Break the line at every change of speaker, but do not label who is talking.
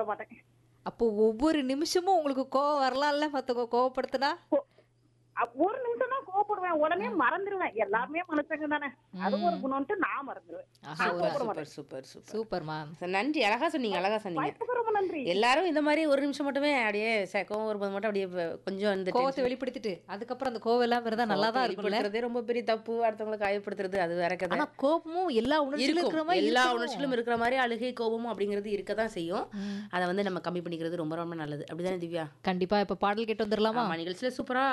கோவப்பட மாட்டேன்
அப்போ ஒவ்வொரு நிமிஷமும் உங்களுக்கு கோவம் வரலாம்ல மத்தவங்க கோவப்படுத்தினா
கோ- அ- ஒரு நிமிஷம் தான் கோவப்படுவேன் உடனே மறந்துடுவேன் எல்லாருமே மனுஷங்க தானே அது ஒரு குணம்ட்டு நான் மறந்துடுவேன்
ஆஹா,
நான் கோவப்பட
சூப்பர்
மாட்டேன்
சூப்பர் சூப்பர்
சூப்பர்மா
சரி, நன்றி அழகா சொன்னீங்க அழகா சொன்னீங்க
வாய்ப்புக்கு ரொம்ப நன்றி
எல்லாரும் இந்த மாதிரி ஒரு நிமிஷம் மட்டுமே அப்படியே ச- கோவம் வரும்போது மட்டும் அப்படியே வ- கொஞ்சம் இந்த
கோவத்தை வெளிப்படுத்திட்டு அதுக்கப்புறம் அந்த கோவம் எல்லாம் இருந்தா நல்லா தான் இருக்கும்ல
வெளிப்படுத்துறதே ரொம்ப பெரிய தப்பு அடுத்தவங்களை காயப்படுத்துறது அது வேற கதை
ஆனா கோபமும் எல்லா உணர்ச்சியிலும் இருக்கிற
இருக்கும்
மாதிரி
எல்லா
இருக்கணும்.
உணர்ச்சிகளும் இருக்கிற மாதிரி அழுகை கோபமும் அப்படிங்கிறது இருக்க தான் செய்யும் அதை வந்து நம்ம கம்மி பண்ணிக்கிறது ரொம்ப ரொம்ப நல்லது அப்படிதானே திவ்யா
கண்டிப்பா இப்ப பாடல் கேட்டு வந்துடலாமா
ஆமா நிகழ்ச்சியில சூப்பரா